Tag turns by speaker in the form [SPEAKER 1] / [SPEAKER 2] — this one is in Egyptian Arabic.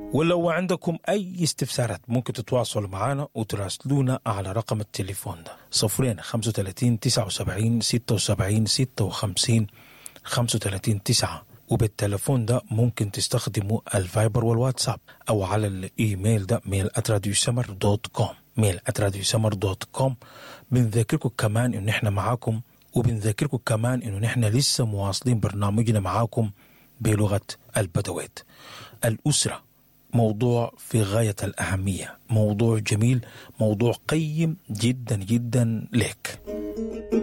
[SPEAKER 1] ولو عندكم أي استفسارات ممكن تتواصلوا معنا وتراسلونا على رقم التليفون ده صفرين خمسة وتلاتين تسعة وسبعين ستة وسبعين ستة وخمسين خمسة وتلاتين تسعة وبالتليفون ده ممكن تستخدموا الفايبر والواتساب أو على الإيميل ده ميل سمر دوت كوم ميل سمر دوت كوم بنذكركم كمان إن إحنا معاكم وبنذكركم كمان إنه نحن لسه مواصلين برنامجنا معاكم بلغة البدوات الأسرة موضوع في غاية الأهمية موضوع جميل موضوع قيم جدا جدا لك